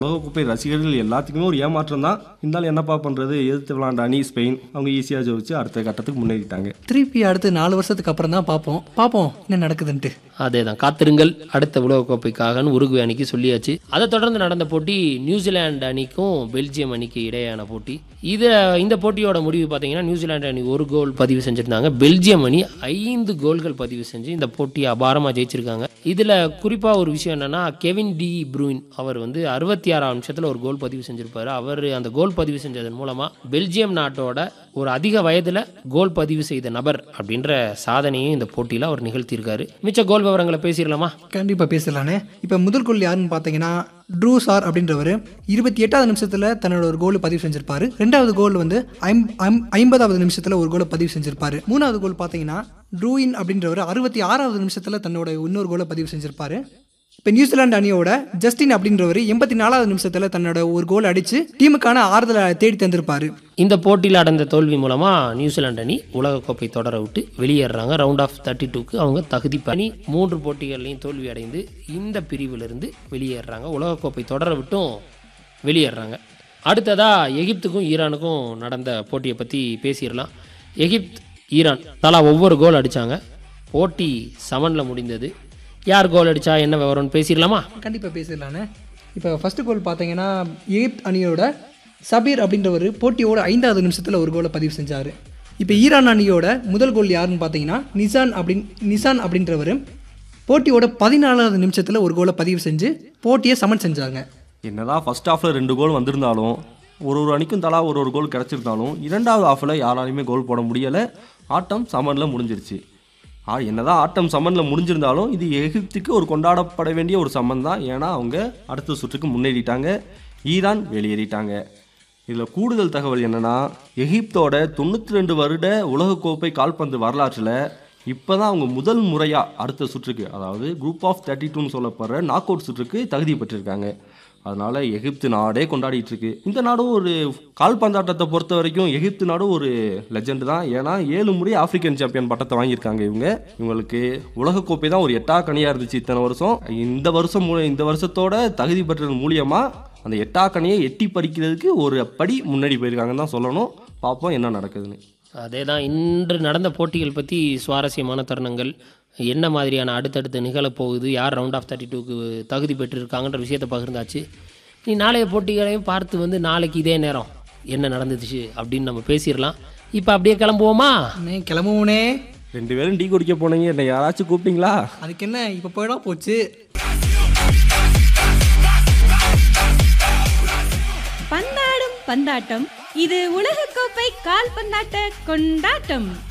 உலகக்கோப்பை ரசிகர்கள் எல்லாத்துக்குமே ஒரு ஏமாற்றம் தான் இருந்தாலும் என்னப்பா பண்ணுறது எதிர்த்து விளாண்ட அணி ஸ்பெயின் அவங்க ஈஸியாக ஜெயிச்சு அடுத்த கட்டத்துக்கு முன்னேறிட்டாங்க திருப்பி அடுத்து நாலு வருஷத்துக்கு அப்புறம் தான் பார்ப்போம் பார்ப்போம் என்ன நடக்குதுன்ட்டு அதே தான் காத்திருங்கள் அடுத்த உலகக்கோப்பைக்காகன்னு உருகுவே அணிக்கு சொல்லியாச்சு அதை தொடர்ந்து நடந்த போட்டி நியூசிலாந்து அணிக்கும் பெல்ஜியம் அணிக்கு இடையேயான போட்டி இதை இந்த போட்டியோட முடிவு பார்த்தீங்கன்னா நியூசிலாந்து அணி ஒரு கோல் பதிவு செஞ்சுருந்தாங்க பெல்ஜியம் அணி ஐந்து கோல்கள் பதிவு செஞ்சு இந்த போட்டியை அபாரமாக ஜெயிச்சிருக்காங்க இதில் குறிப்பாக ஒரு விஷயம் என்னன்னா கெவின் டி ப்ரூயின் அவர் வந்து அறுபத்தி ஆறாம் நிமிஷத்தில் ஒரு கோல் பதிவு செஞ்சிருப்பாரு அவர் அந்த கோல் பதிவு செஞ்சதன் மூலமாக பெல்ஜியம் நாட்டோட ஒரு அதிக வயதில் கோல் பதிவு செய்த நபர் அப்படின்ற சாதனையும் இந்த போட்டியில் அவர் நிகழ்த்தியிருக்காரு மிச்ச கோல் விவரங்களை பேசிடலாமா கண்டிப்பாக பேசலானே இப்போ முதல் கோல் யாருன்னு பார்த்தீங்கன்னா ட்ரூ சார் அப்படின்றவர் இருபத்தி எட்டாவது நிமிஷத்தில் தன்னோட ஒரு கோல் பதிவு செஞ்சிருப்பாரு ரெண்டாவது கோல் வந்து ஐம் ஐம்- ஐம்பதாவது நிமிஷத்தில் ஒரு கோலை பதிவு செஞ்சிருப்பாரு மூணாவது கோல் பார்த்தீங்கன்னா ட்ரூயின் அப்படின்றவர் அறுபத்தி ஆறாவது நிமிஷத்தில் தன்னோட இன்னொரு கோலை பதிவு செஞ்சிருப்பாரு இப்போ நியூசிலாந்து அணியோட ஜஸ்டின் அப்படின்றவர் எண்பத்தி நாலாவது நிமிஷத்தில் தன்னோட ஒரு கோல் அடித்து டீமுக்கான ஆறுதலை தேடி தந்திருப்பாரு இந்த போட்டியில் அடைந்த தோல்வி மூலமாக நியூசிலாந்து அணி உலகக்கோப்பை தொடர விட்டு வெளியேறாங்க ரவுண்ட் ஆஃப் தேர்ட்டி டூக்கு அவங்க தகுதி அணி மூன்று போட்டிகள்லையும் தோல்வி அடைந்து இந்த பிரிவிலிருந்து வெளியேறாங்க உலகக்கோப்பை தொடர விட்டும் வெளியேறாங்க அடுத்ததாக எகிப்துக்கும் ஈரானுக்கும் நடந்த போட்டியை பற்றி பேசிடலாம் எகிப்த் ஈரான் தலா ஒவ்வொரு கோல் அடித்தாங்க போட்டி சமனில் முடிந்தது யார் கோல் அடித்தா என்ன விவரம்னு பேசிடலாமா கண்டிப்பாக பேசிடலானே இப்போ ஃபர்ஸ்ட் கோல் பார்த்தீங்கன்னா எகிப்த் அணியோட சபீர் அப்படின்றவர் போட்டியோட ஐந்தாவது நிமிஷத்தில் ஒரு கோலை பதிவு செஞ்சார் இப்போ ஈரான் அணியோட முதல் கோல் யாருன்னு பார்த்தீங்கன்னா நிசான் அப்படின் நிசான் அப்படின்றவர் போட்டியோட பதினாலாவது நிமிஷத்தில் ஒரு கோலை பதிவு செஞ்சு போட்டியை சமன் செஞ்சாங்க என்னதான் ஃபர்ஸ்ட் ஹாஃபில் ரெண்டு கோல் வந்திருந்தாலும் ஒரு ஒரு அணிக்கும் தலா ஒரு ஒரு கோல் கிடச்சிருந்தாலும் இரண்டாவது ஹாஃபில் யாராலையுமே கோல் போட முடியலை ஆட்டம் சமனில் முடிஞ்சிருச்சு ஆ என்னதான் ஆட்டம் சமனில் முடிஞ்சிருந்தாலும் இது எகிப்துக்கு ஒரு கொண்டாடப்பட வேண்டிய ஒரு சம்மன் தான் ஏன்னா அவங்க அடுத்த சுற்றுக்கு முன்னேறிட்டாங்க ஈரான் வெளியேறிட்டாங்க இதில் கூடுதல் தகவல் என்னன்னா எகிப்தோட தொண்ணூற்றி ரெண்டு வருட உலகக்கோப்பை கால்பந்து வரலாற்றில் இப்போ தான் அவங்க முதல் முறையாக அடுத்த சுற்றுக்கு அதாவது குரூப் ஆஃப் தேர்ட்டி டூன்னு சொல்லப்படுற நாக் அவுட் சுற்றுக்கு தகுதி பெற்றிருக்காங்க அதனால எகிப்து நாடே கொண்டாடிட்டு இருக்கு இந்த நாடும் ஒரு கால்பந்தாட்டத்தை பொறுத்த வரைக்கும் எகிப்து நாடும் ஒரு லெஜெண்ட் தான் ஏன்னா ஏழு முறை ஆப்பிரிக்கன் சாம்பியன் பட்டத்தை வாங்கியிருக்காங்க இவங்க இவங்களுக்கு உலகக்கோப்பை தான் ஒரு எட்டா கனியாக இருந்துச்சு இத்தனை வருஷம் இந்த வருஷம் மூ- இந்த வருஷத்தோட தகுதி பெற்றது மூலியமாக அந்த எட்டா கனியை எட்டி பறிக்கிறதுக்கு ஒரு படி முன்னாடி போயிருக்காங்கன்னு தான் சொல்லணும் பார்ப்போம் என்ன நடக்குதுன்னு அதே தான் இன்று நடந்த போட்டிகள் பற்றி சுவாரஸ்யமான தருணங்கள் என்ன மாதிரியான அடுத்தடுத்து நிகழப்போகுது யார் ரவுண்ட் ஆஃப் தேர்ட்டி டூக்கு தகுதி பெற்றிருக்காங்கன்ற விஷயத்தை பகிர்ந்தாச்சு நீ நாளைய போட்டிகளையும் பார்த்து வந்து நாளைக்கு இதே நேரம் என்ன நடந்துச்சு அப்படின்னு நம்ம பேசிடலாம் இப்போ அப்படியே கிளம்புவோமா அண்ணே கிளம்புவோனே ரெண்டு பேரும் டீ குடிக்க போனீங்க என்ன யாராச்சும் கூப்பிட்டீங்களா அதுக்கு என்ன இப்போ போயிடா போச்சு பந்தாடும் பந்தாட்டம் இது உலகக்கோப்பை கால்பந்தாட்ட கொண்டாட்டம்